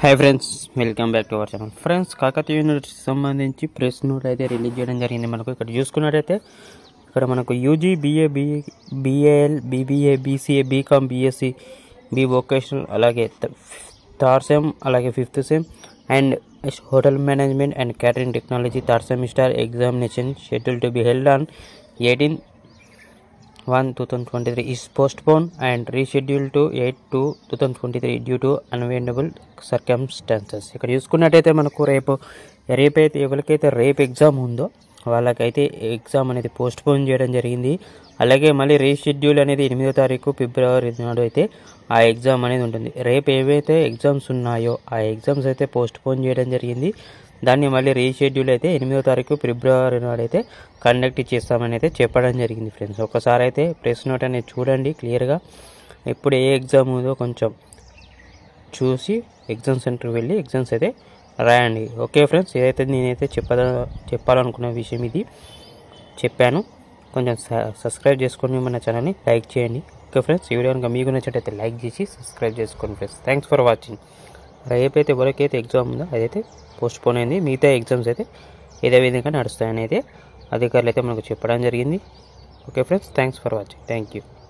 hi friends welcome back to our channel friends Kakatiya University సంబంధించి press note అయితే release చేయడం జరిగింది మనకు ఇక్కడ చూసుకున్నట్టయితే ఇక్కడ మనకు UG BA BA B A L BBA BCA BCom BSc B vocational అలాగే థర్డ్ సెమ్ అలాగే fifth sem and hotel management and catering technology third semester examination schedule to be held on eighteen one two thousand twenty three is postpone and reschedule to eight two two thousand twenty three due to unavoidable circumstances ఇక్కడ చూసుకున్నట్టయితే మనకు రేపు రేపైతే ఎవరికైతే రేపు exam ఉందో వాళ్ళకైతే exam అనేది పోస్ట్పోన్ చేయడం జరిగింది అలాగే మళ్ళీ రీషెడ్యూల్ అనేది ఎనిమిదో తారీఖు ఫిబ్రవరి నాడు అయితే ఆ ఎగ్జామ్ అనేది ఉంటుంది రేపు ఏవైతే ఎగ్జామ్స్ ఉన్నాయో ఆ ఎగ్జామ్స్ అయితే పోస్ట్పోన్ చేయడం జరిగింది దాన్ని మళ్ళీ రీషెడ్యూల్ అయితే ఎనిమిదో తారీఖు ఫిబ్రవరి నాడు అయితే కండక్ట్ చేస్తామని అయితే చెప్పడం జరిగింది ఫ్రెండ్స్ ఒకసారి అయితే ప్రెస్ నోట్ అనేది చూడండి క్లియర్గా ఎప్పుడు ఏ ఎగ్జామ్ ఉందో కొంచెం చూసి ఎగ్జామ్ సెంటర్కి వెళ్ళి ఎగ్జామ్స్ అయితే రాయండి ఓకే ఫ్రెండ్స్ ఏదైతే నేనైతే చెప్పద చెప్పాలనుకున్న విషయం ఇది చెప్పాను కొంచెం సబ్స్క్రైబ్ చేసుకొని మన ఛానల్ని లైక్ చేయండి ఓకే ఫ్రెండ్స్ ఈ వీడియో కనుక మీకు నచ్చినట్టయితే లైక్ చేసి సబ్స్క్రైబ్ చేసుకోండి ఫ్రెండ్స్ థ్యాంక్స్ ఫర్ వాచింగ్ రేపైతే ఎవరికైతే ఎగ్జామ్ ఉందో అదైతే పోస్ట్ పోన్ అయింది మిగతా ఎగ్జామ్స్ అయితే ఇదే విధంగా నడుస్తాయని అయితే అధికారులు అయితే మనకు చెప్పడం జరిగింది okay friends thanks for watching thank you